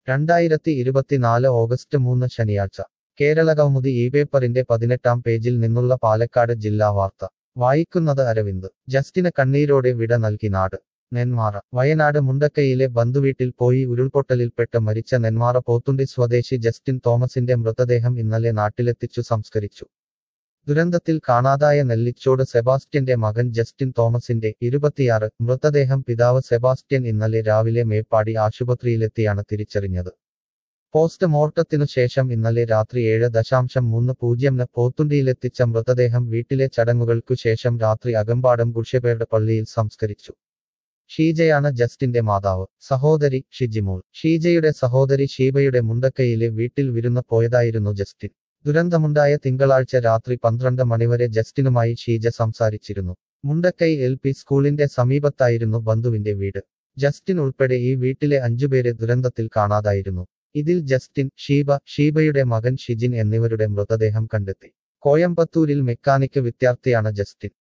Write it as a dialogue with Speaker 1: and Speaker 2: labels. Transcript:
Speaker 1: രണ്ടായിരത്തി ഇരുപത്തിനാല് ഓഗസ്റ്റ് മൂന്ന് ശനിയാഴ്ച കേരള കൗമുദി ഈ പേപ്പറിന്റെ പതിനെട്ടാം പേജിൽ നിന്നുള്ള പാലക്കാട് ജില്ലാ വാർത്ത വായിക്കുന്നത് അരവിന്ദ് ജസ്റ്റിന് കണ്ണീരോടെ വിട നൽകി നാട് നെന്മാറ വയനാട് മുണ്ടക്കയിലെ ബന്ധുവീട്ടിൽ പോയി ഉരുൾപൊട്ടലിൽപ്പെട്ട് മരിച്ച നെന്മാറ പോത്തുണ്ടി സ്വദേശി ജസ്റ്റിൻ തോമസിന്റെ മൃതദേഹം ഇന്നലെ നാട്ടിലെത്തിച്ചു സംസ്കരിച്ചു ദുരന്തത്തിൽ കാണാതായ നെല്ലിച്ചോട് സെബാസ്റ്റ്യന്റെ മകൻ ജസ്റ്റിൻ തോമസിന്റെ ഇരുപത്തിയാറ് മൃതദേഹം പിതാവ് സെബാസ്റ്റ്യൻ ഇന്നലെ രാവിലെ മേപ്പാടി ആശുപത്രിയിലെത്തിയാണ് തിരിച്ചറിഞ്ഞത് പോസ്റ്റ്മോർട്ടത്തിനു ശേഷം ഇന്നലെ രാത്രി ഏഴ് ദശാംശം മൂന്ന് പൂജ്യംന് പോത്തുണ്ടിയിലെത്തിച്ച മൃതദേഹം വീട്ടിലെ ചടങ്ങുകൾക്കു ശേഷം രാത്രി അകമ്പാടം ഗുഷപേട് പള്ളിയിൽ സംസ്കരിച്ചു ഷീജയാണ് ജസ്റ്റിന്റെ മാതാവ് സഹോദരി ഷിജിമോൾ ഷീജയുടെ സഹോദരി ഷീബയുടെ മുണ്ടക്കയിലെ വീട്ടിൽ വിരുന്ന് പോയതായിരുന്നു ജസ്റ്റിൻ ദുരന്തമുണ്ടായ തിങ്കളാഴ്ച രാത്രി പന്ത്രണ്ട് മണിവരെ ജസ്റ്റിനുമായി ഷീജ സംസാരിച്ചിരുന്നു മുണ്ടക്കൈ എൽ പി സ്കൂളിന്റെ സമീപത്തായിരുന്നു ബന്ധുവിന്റെ വീട് ജസ്റ്റിൻ ഉൾപ്പെടെ ഈ വീട്ടിലെ അഞ്ചുപേരെ ദുരന്തത്തിൽ കാണാതായിരുന്നു ഇതിൽ ജസ്റ്റിൻ ഷീബ ഷീബയുടെ മകൻ ഷിജിൻ എന്നിവരുടെ മൃതദേഹം കണ്ടെത്തി കോയമ്പത്തൂരിൽ മെക്കാനിക്ക് വിദ്യാർത്ഥിയാണ് ജസ്റ്റിൻ